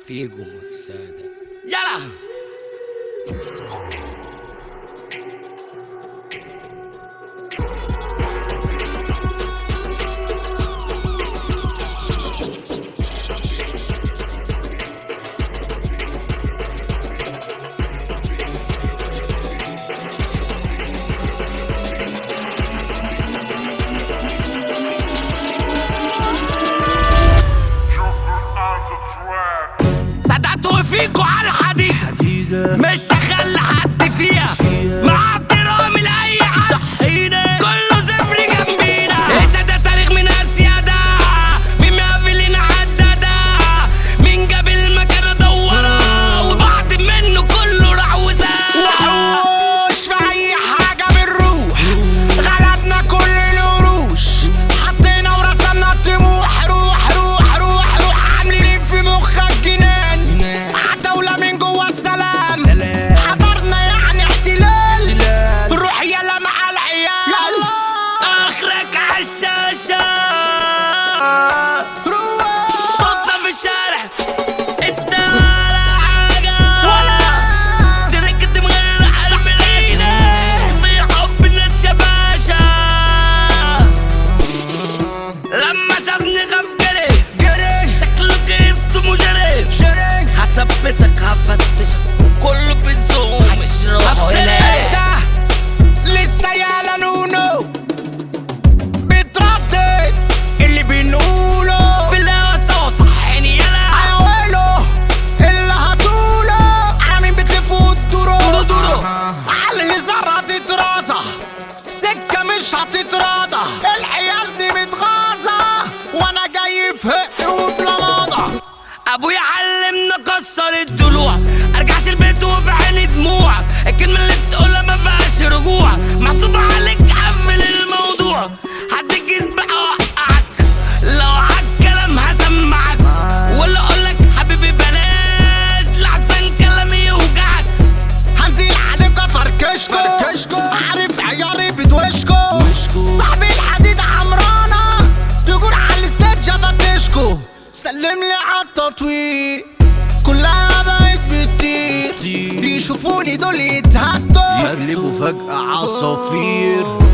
فيجو سادة يلا صدقت فيكو على الحديد مش هخلي حد فيها مع احترامي لاي حد صحينا كله صفر جنبينا ايش ده تاريخ من اسيادة مين مقابلين عدادة مين جاب المكان دورة وبعد منه كله راح وزاد وحوش في اي حاجة بنروح غلبنا كل القروش حطينا ورسمنا الطموح روح روح روح روح عاملين في مخك جنان عتاولة من جوا السلام حضرنا يعني احتلال روح يلا مع العيال يلا اخرك عالشاشة روح صوتنا في الشارع انت ولا حاجة تركت من غير حلم العينة في حب الناس يا باشا لما شافني خاف جري جري شكله جبت مجرم شريك هثبتك هفتشك وكله بالذوق مش روحه هنا انت لسه يا نونو بتردد اللي بنقوله في الهوا سوا صحيني يلا حيوانه اللي هتقوله على مين بتلفوا الدورو دورو دورو على الهزار هتترازة سكة مش هتتراضى العيال دي متغاظة وانا جاي في هق وفي لماضة ابويا علمنا كسر الضلوع ارجعش البيت وفي عيني دموع الكلمه اللي بتقولها ما فيهاش رجوع محسوب عليك قفل الموضوع هتجيز بقى اوقعك لو عالكلام هسمعك ولا اقولك حبيبي بلاش لحسن كلامي يوجعك هنزل عليك فركشكو فركشكو عارف عياري بدوشكو صاحبي الحديد عمرانة تقول على الستيج افتشكو سلم لي على التطوير كلها بقت بتطير يشوفوني دول يتهدوا يقلبوا فجأة عصافير